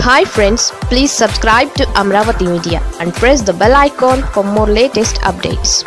hi friends please subscribe to Amaravati media and press the bell icon for more latest updates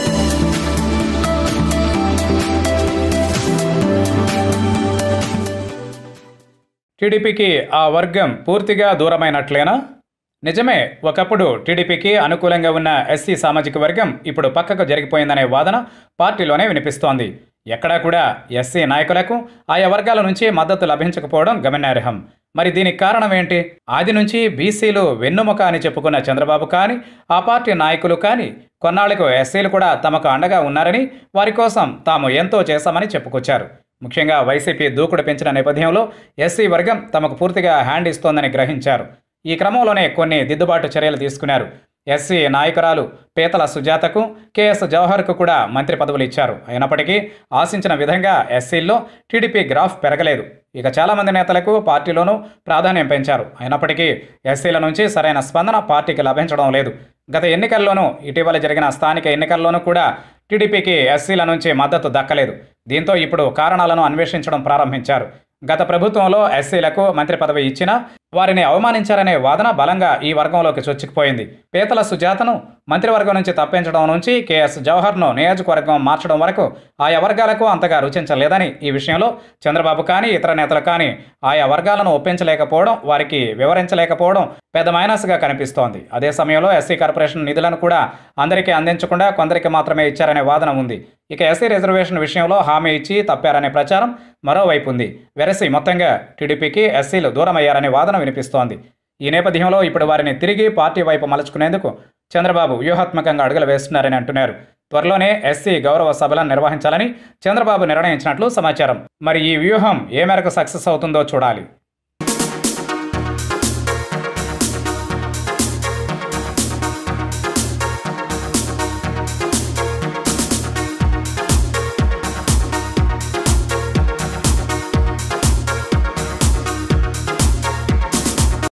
టీడీపీకి ఆ వర్గం పూర్తిగా దూరమైనట్లేనా నిజమే ఒకప్పుడు టీడీపీకి అనుకూలంగా ఉన్న ఎస్సీ సామాజిక వర్గం ఇప్పుడు పక్కకు జరిగిపోయిందనే వాదన పార్టీలోనే వినిపిస్తోంది ఎక్కడా కూడా ఎస్సీ నాయకులకు ఆయా వర్గాల నుంచి మద్దతు లభించకపోవడం గమనార్హం మరి దీనికి కారణం ఏంటి ఆది నుంచి బీసీలు వెన్నుముక అని చెప్పుకున్న చంద్రబాబు కానీ ఆ పార్టీ నాయకులు కానీ కొన్నాళ్లకు ఎస్సీలు కూడా తమకు అండగా ఉన్నారని వారి కోసం తాము ఎంతో చేశామని చెప్పుకొచ్చారు ముఖ్యంగా వైసీపీ దూకుడు పెంచిన నేపథ్యంలో ఎస్సీ వర్గం తమకు పూర్తిగా హ్యాండ్ ఇస్తోందని గ్రహించారు ఈ క్రమంలోనే కొన్ని దిద్దుబాటు చర్యలు తీసుకున్నారు ఎస్సీ నాయకురాలు పీతల సుజాతకు కేఎస్ జవహర్కు కూడా మంత్రి పదవులు ఇచ్చారు అయినప్పటికీ ఆశించిన విధంగా ఎస్సీల్లో టీడీపీ గ్రాఫ్ పెరగలేదు ఇక చాలామంది నేతలకు పార్టీలోనూ ప్రాధాన్యం పెంచారు అయినప్పటికీ ఎస్సీల నుంచి సరైన స్పందన పార్టీకి లభించడం లేదు గత ఎన్నికల్లోనూ ఇటీవల జరిగిన స్థానిక ఎన్నికల్లోనూ కూడా టీడీపీకి ఎస్సీల నుంచి మద్దతు దక్కలేదు దీంతో ఇప్పుడు కారణాలను అన్వేషించడం ప్రారంభించారు గత ప్రభుత్వంలో ఎస్సీలకు మంత్రి పదవి ఇచ్చినా వారిని అవమానించారనే వాదన బలంగా ఈ వర్గంలోకి చొచ్చుకుపోయింది పీతల సుజాతను మంత్రివర్గం నుంచి తప్పించడం నుంచి కేఎస్ జవహర్ను నియోజకవర్గం మార్చడం వరకు ఆయా వర్గాలకు అంతగా రుచించలేదని ఈ విషయంలో చంద్రబాబు కానీ ఇతర నేతలు కానీ ఆయా వర్గాలను ఒప్పించలేకపోవడం వారికి వివరించలేకపోవడం పెద్ద మైనస్గా కనిపిస్తోంది అదే సమయంలో ఎస్సీ కార్పొరేషన్ నిధులను కూడా అందరికీ అందించకుండా కొందరికి మాత్రమే ఇచ్చారనే వాదన ఉంది ఇక ఎస్సీ రిజర్వేషన్ విషయంలో హామీ ఇచ్చి తప్పారనే ప్రచారం మరోవైపు ఉంది వెరసి మొత్తంగా టీడీపీకి ఎస్సీలు దూరమయ్యారనే వాదన వినిపిస్తోంది ఈ నేపథ్యంలో ఇప్పుడు వారిని తిరిగి పార్టీ వైపు మలుచుకునేందుకు చంద్రబాబు వ్యూహాత్మకంగా అడుగులు వేస్తున్నారని అంటున్నారు త్వరలోనే ఎస్సీ గౌరవ సభలను నిర్వహించాలని చంద్రబాబు నిర్ణయించినట్లు సమాచారం మరి ఈ వ్యూహం ఏ మేరకు సక్సెస్ అవుతుందో చూడాలి